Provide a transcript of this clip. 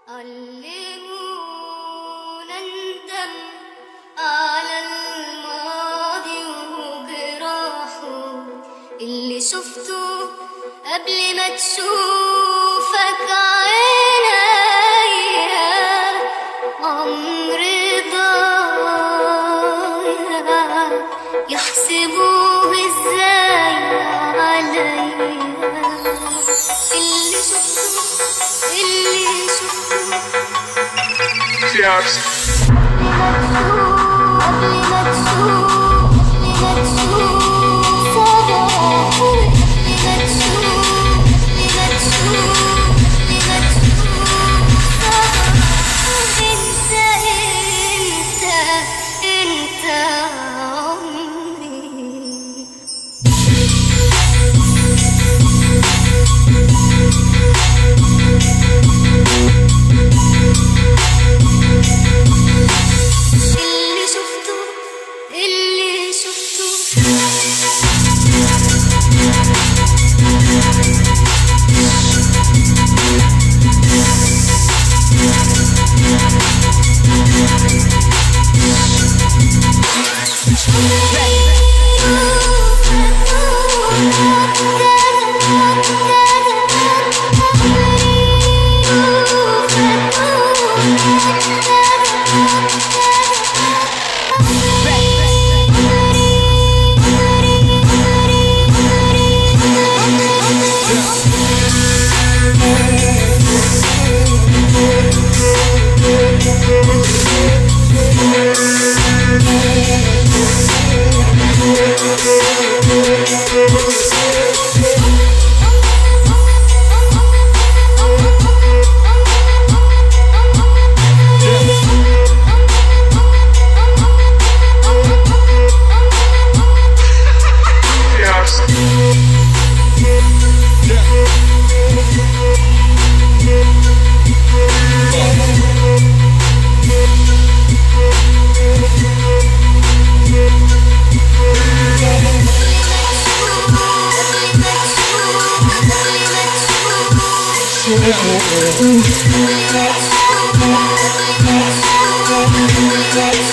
علمونا ندم على الماضي وجراحه اللي شفته قبل ما تشوفك عينيا عمر ضايع يحسبوه ازاي عليا اللي شفته اللي شفته Tiax. قبل ما تشوف قبل ما تشوف صباح قبل ما تشوف قبل ما تشوف قبل ما تشوف صباح انت انت انت عمري اللي شفته اللي شفته Tiax. Thank you.